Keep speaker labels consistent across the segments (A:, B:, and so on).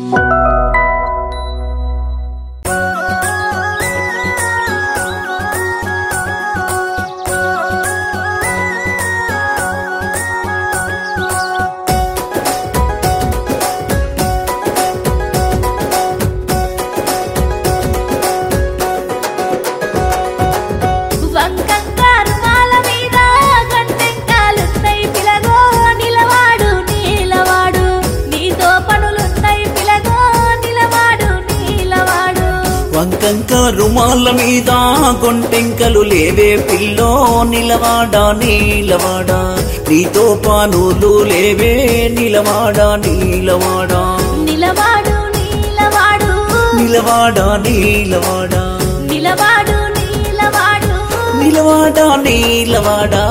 A: వంకంగా రుమాల మీద గంటెంకాలున్నాయి పిలగో నిలవాడు నీలవాడు నీతో పనులున్నాయి పిలగో నిలవాడు నీలవాడు
B: వంకంక రుమాల మీద గొంటెంకలు లేవే పిల్లో నిలవాడా నీలవాడా నీతో పానులు లేవే నిలవాడా నీలవాడా
A: నిలవాడు నీలవాడు
B: నిలవాడా నీలవాడా
A: నిలవాడు నీలవాడు
B: నిలవాడా నీలవాడా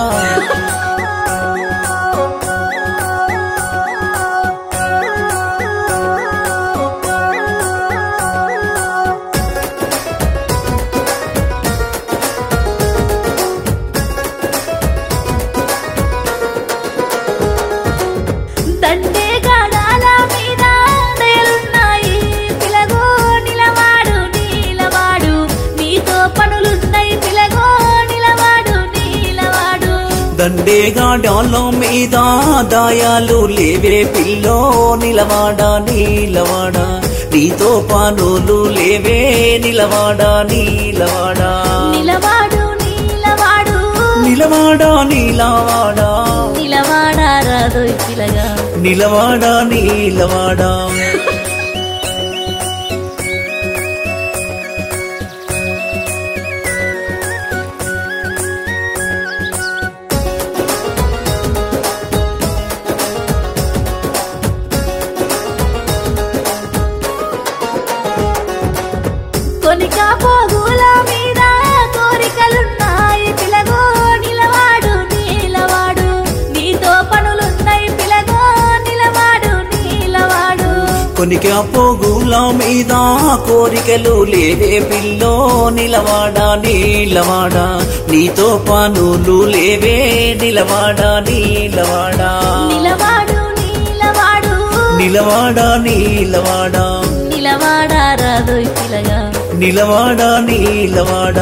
A: దండే గడాల మీద నేలున్నాయి పిలగో నిలవాడు నీలవాడు నీతో పనులున్నాయి పిలగో నిలవాడు నీలవాడు
B: దండేగా డాలో మీద దాయాలు లేవే పిల్లో నిలవాడా నీలవాడా నీతో పానులు లేవే నిలవాడా నీలవాడా
A: నిలవాడు నీలవాడు
B: నిలవాడా నీలవాడా
A: నిలవాడా రాదోయ్ పిలగా
B: నిలవాడా నీలవాడా
A: కొనిక పోగుల మీద కోరికలున్నాయి పిలగో నిలవాడు నీలవాడు నీతో పనులున్నాయి పిలగో నిలవాడు నీలవాడు
B: కొనిక పోగుల మీద కోరికలు లేవే పిల్లో నిలవాడా నీలవాడా నీతో పనులు లేవే నిలవాడా నీలవాడా
A: నిలవాడు నీలవాడు
B: నిలవాడా నీలవాడా
A: నిలవాడా రాదోయ్ పిలగా
B: నిలవాడా నీలవాడా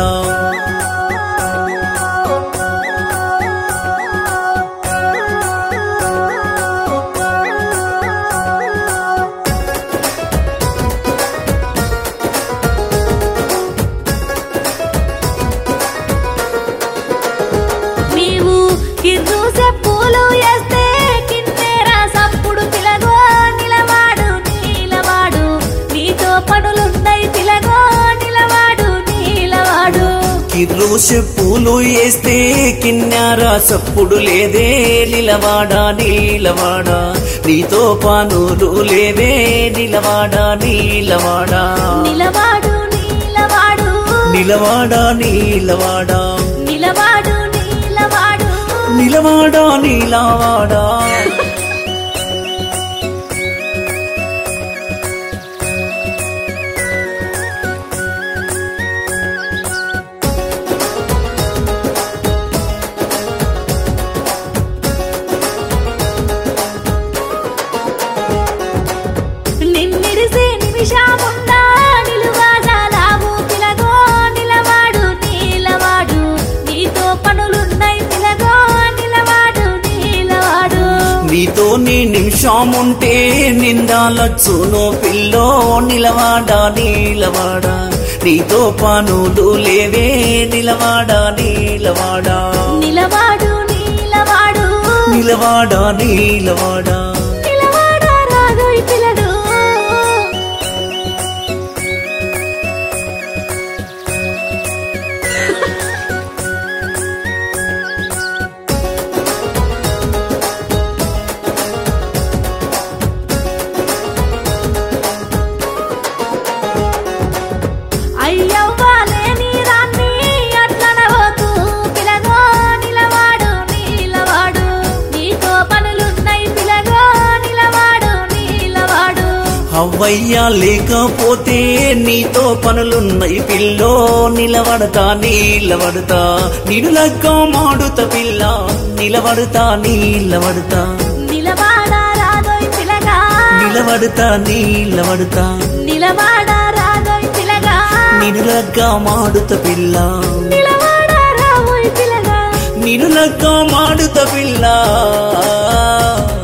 A: నీవు కిర్రు చెప్పులు వేస్తే కిన్నెరా సప్పుడు పిలగో నిలవాడు నీలవాడు నీతో పనులున్నాయి పిలగో నిలవాడు నీలవాడు
B: కిర్రు చెప్పులు వేస్తే కిన్నెర సప్పుడు లేదే నిలవాడా నీలవాడా నీతో పానులు లేవే నిలవాడా నీలవాడా
A: నిలవాడు నీలవాడు
B: నిలవాడా నీలవాడా
A: నిలవాడు నీలవాడు
B: నిలవాడా నీలవాడా
A: నిమ్మిరిసే నిమిషముందా నిలువాజాలావు పిలగో నిలవాడు నీలవాడు నీతో పనులున్నాయి పిలగో నిలవాడు నీలవాడు
B: నీతో నీ నిమిషముంటే నిందాలచ్చును పిల్లో నిలవాడా నీలవాడా నీతో పానులు లేవే నిలవాడా నీలవాడా
A: నిలవాడు నీలవాడు
B: నిలవాడా నీలవాడా
A: నిలవాడా రాగోయ్ పిల్లడు అయ్యవ్వాలే నీరాన్ని అట్లనవకు పిలగో నిలవాడు నీలవాడు నీతో పనులున్నాయి పిలగో నిలవాడు నీలవాడు
B: అవ్వయ్యా లేకపోతే నీతో పనులున్నాయి పిల్లో నిలబడతా నిలబడతా నిడులక్క మాడుత పిల్ల నిలబడతా నిలబడతా
A: నిలవాడా రాదోయ్ పిలగా
B: నిలబడతా నీలబడతా
A: నిలవాడ రాగోయ్ పిలగా
B: నిన్ను లగ్గ మాడుత పిల్ల
A: నిలవాడ రావోయ్ పిలగా
B: నిన్ను లగ్గ మాడుత పిల్ల